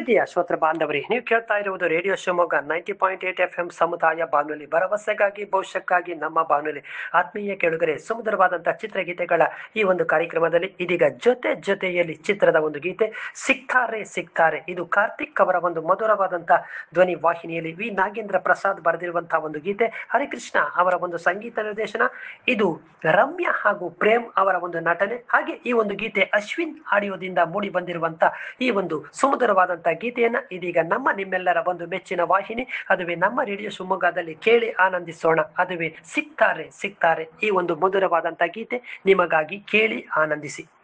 ಪ್ರೀತಿಯ ಶ್ರೋತೃ ಬಾಂಧವರಿ ನೀವು ಕೇಳ್ತಾ ಇರುವುದು radio Shivamogga ninety point eight F M ಸಮುದಾಯ ಬಾನುಲಿ ಭರವಸೆಗಾಗಿ ಭವಿಷ್ಯಕ್ಕಾಗಿ ನಮ್ಮ ಬಾನುಲಿ ಆತ್ಮೀಯ ಕೇಳುಗರೆ ಸುಮಧುರವಾದಂತಹ ಚಿತ್ರಗೀತೆಗಳ ಈ ಒಂದು ಕಾರ್ಯಕ್ರಮದಲ್ಲಿ ಇದೀಗ ಜೊತೆ ಜೊತೆಯಲ್ಲಿ ಚಿತ್ರದ ಒಂದು ಗೀತೆ ಸಿಕ್ತಾರೆ ಸಿಕ್ತಾರೆ ಇದು ಕಾರ್ತಿಕ್ ಅವರ ಒಂದು ಮಧುರವಾದಂತಹ ಧ್ವನಿ ವಾಹಿನಿಯಲ್ಲಿ ವಿ ನಾಗೇಂದ್ರ ಪ್ರಸಾದ್ ಬರೆದಿರುವಂತಹ ಒಂದು ಗೀತೆ ಹರಿಕೃಷ್ಣ ಅವರ ಒಂದು ಸಂಗೀತ ನಿರ್ದೇಶನ ಇದು ರಮ್ಯಾ ಹಾಗೂ ಪ್ರೇಮ್ ಅವರ ಒಂದು ನಟನೆ ಹಾಗೆ ಈ ಒಂದು ಗೀತೆ ಅಶ್ವಿನ್ ಆಡಿಯೋದಿಂದ ಮೂಡಿ ಬಂದಿರುವಂತ ಈ ಒಂದು ಸುಮಧುರವಾದಂತಹ ಗೀತೆಯನ್ನ ಇದೀಗ ನಮ್ಮ ನಿಮ್ಮೆಲ್ಲರ ಒಂದು ಮೆಚ್ಚಿನ ವಾಹಿನಿ ಅದುವೇ ನಮ್ಮ ರೇಡಿಯೋ ಶಿವಮೊಗ್ಗದಲ್ಲಿ ಕೇಳಿ ಆನಂದಿಸೋಣ ಅದುವೇ ಸಿಗ್ತಾರೆ ಸಿಗ್ತಾರೆ ಈ ಒಂದು ಮಧುರವಾದಂತಹ ಗೀತೆ ನಿಮಗಾಗಿ ಕೇಳಿ ಆನಂದಿಸಿ